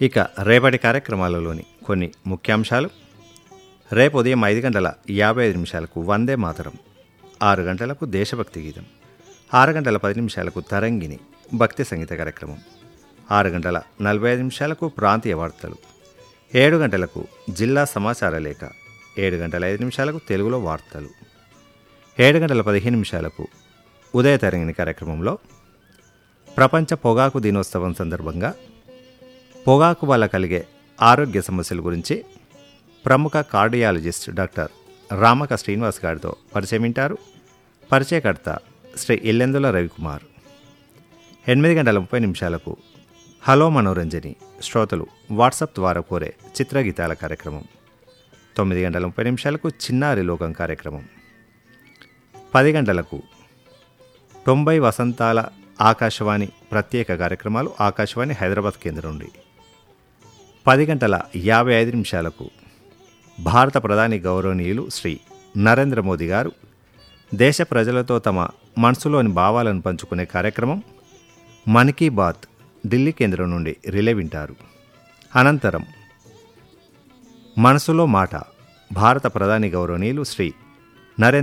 ఇక రేపటి కార్యక్రమాలలోని కొన్ని ముఖ్యాంశాలు రేపు ఉదయం ఐదు గంటల యాభై ఐదు నిమిషాలకు వందే మాతరం ఆరు గంటలకు దేశభక్తి గీతం ఆరు గంటల పది నిమిషాలకు తరంగిణి భక్తి సంగీత కార్యక్రమం ఆరు గంటల నలభై ఐదు నిమిషాలకు ప్రాంతీయ వార్తలు ఏడు గంటలకు జిల్లా సమాచార లేఖ ఏడు గంటల ఐదు నిమిషాలకు తెలుగులో వార్తలు ఏడు గంటల పదిహేను నిమిషాలకు ఉదయ తరంగిణి కార్యక్రమంలో ప్రపంచ పొగాకు దినోత్సవం సందర్భంగా పొగాకు వల్ల కలిగే ఆరోగ్య సమస్యల గురించి ప్రముఖ కార్డియాలజిస్ట్ డాక్టర్ రామక శ్రీనివాస్ గారితో పరిచయం వింటారు పరిచయకర్త శ్రీ ఇల్లెందుల రవికుమార్ ఎనిమిది గంటల ముప్పై నిమిషాలకు హలో మనోరంజని శ్రోతలు వాట్సాప్ ద్వారా కోరే చిత్రగీతాల కార్యక్రమం తొమ్మిది గంటల ముప్పై నిమిషాలకు చిన్నారి లోకం కార్యక్రమం పది గంటలకు తొంభై వసంతాల ఆకాశవాణి ప్రత్యేక కార్యక్రమాలు ఆకాశవాణి హైదరాబాద్ కేంద్రం నుండి పది గంటల యాభై ఐదు నిమిషాలకు భారత ప్రధాని గౌరవనీయులు శ్రీ నరేంద్ర మోదీ గారు దేశ ప్రజలతో తమ మనసులోని భావాలను పంచుకునే కార్యక్రమం మన్ కీ బాత్ ఢిల్లీ కేంద్రం నుండి రిలే వింటారు అనంతరం మనసులో మాట భారత ప్రధాని గౌరవనీయులు శ్రీ నరేంద్ర